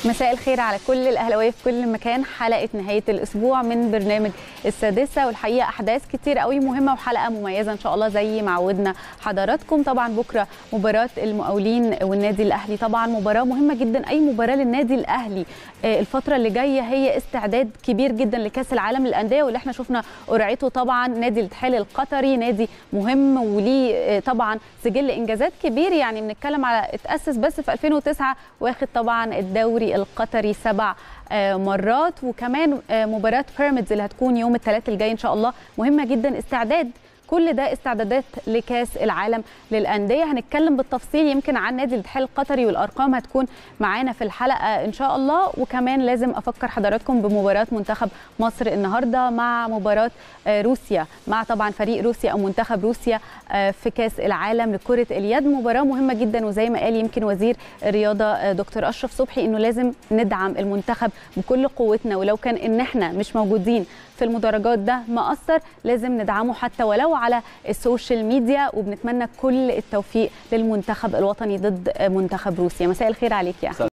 مساء الخير على كل الاهلاويه في كل مكان حلقه نهايه الاسبوع من برنامج السادسه والحقيقه احداث كتير قوي مهمه وحلقه مميزه ان شاء الله زي ما عودنا حضراتكم طبعا بكره مباراه المقاولين والنادي الاهلي طبعا مباراه مهمه جدا اي مباراه للنادي الاهلي الفتره اللي جايه هي استعداد كبير جدا لكاس العالم للانديه واللي احنا شفنا قرعته طبعا نادي الاتحاد القطري نادي مهم وليه طبعا سجل انجازات كبير يعني بنتكلم على اتاسس بس في 2009 واخد طبعا الدوري القطري سبع مرات وكمان مباراه بيراميدز اللي هتكون يوم الثلاث الجاي ان شاء الله مهمه جدا استعداد كل ده استعدادات لكاس العالم للانديه هنتكلم بالتفصيل يمكن عن نادي الاتحاد القطري والارقام هتكون معانا في الحلقه ان شاء الله وكمان لازم افكر حضراتكم بمباراه منتخب مصر النهارده مع مباراه روسيا مع طبعا فريق روسيا او منتخب روسيا في كاس العالم لكره اليد مباراه مهمه جدا وزي ما قال يمكن وزير الرياضه دكتور اشرف صبحي انه لازم ندعم المنتخب بكل قوتنا ولو كان ان احنا مش موجودين في المدرجات ده مأثر لازم ندعمه حتى ولو على السوشيال ميديا وبنتمنى كل التوفيق للمنتخب الوطني ضد منتخب روسيا مساء الخير عليك يا احمد